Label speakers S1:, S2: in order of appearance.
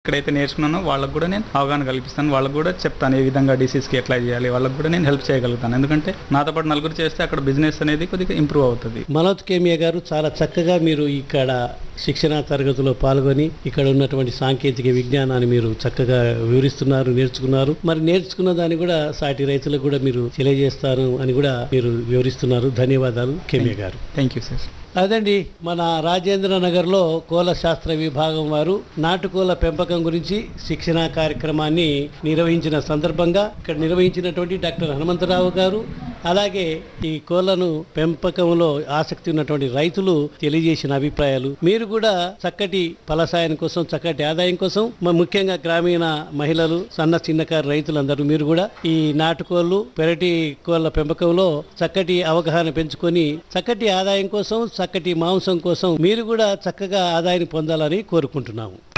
S1: ఎక్కడైతే నేర్చుకున్నానో వాళ్ళకు కూడా నేను అవగాహన కల్పిస్తాను వాళ్ళకు కూడా చెప్తాను ఏ విధంగా డిసీజ్కి ఎట్లా చేయాలి వాళ్ళకు కూడా నేను హెల్ప్ చేయగలుగుతాను ఎందుకంటే నాతో పాటు నలుగురు చేస్తే అక్కడ బిజినెస్ అనేది కొద్దిగా ఇంప్రూవ్ అవుతుంది
S2: మనోజ్ కేమియా గారు చాలా చక్కగా మీరు ఇక్కడ శిక్షణ తరగతిలో పాల్గొని ఇక్కడ ఉన్నటువంటి సాంకేతిక విజ్ఞానాన్ని మీరు చక్కగా వివరిస్తున్నారు నేర్చుకున్నారు మరి నేర్చుకున్న దాన్ని కూడా సాటి రైతులకు కూడా మీరు తెలియజేస్తారు అని కూడా మీరు వివరిస్తున్నారు ధన్యవాదాలు కేమియా గారు
S1: థ్యాంక్ యూ సార్
S2: అదండి మన రాజేంద్ర నగర్లో కోల శాస్త్ర విభాగం వారు నాటుకోళ్ల పెంపకం గురించి శిక్షణ కార్యక్రమాన్ని నిర్వహించిన సందర్భంగా ఇక్కడ నిర్వహించినటువంటి డాక్టర్ హనుమంతరావు గారు అలాగే ఈ కోళ్లను పెంపకంలో ఆసక్తి ఉన్నటువంటి రైతులు తెలియజేసిన అభిప్రాయాలు మీరు కూడా చక్కటి ఫలసాయం కోసం చక్కటి ఆదాయం కోసం మ- ముఖ్యంగా గ్రామీణ మహిళలు సన్న చిన్నకారు రైతులందరూ మీరు కూడా ఈ నాటుకోళ్లు పెరటి కోళ్ల పెంపకంలో చక్కటి అవగాహన పెంచుకొని చక్కటి ఆదాయం కోసం చక్కటి మాంసం కోసం మీరు కూడా చక్కగా ఆదాయాన్ని పొందాలని కోరుకుంటున్నాము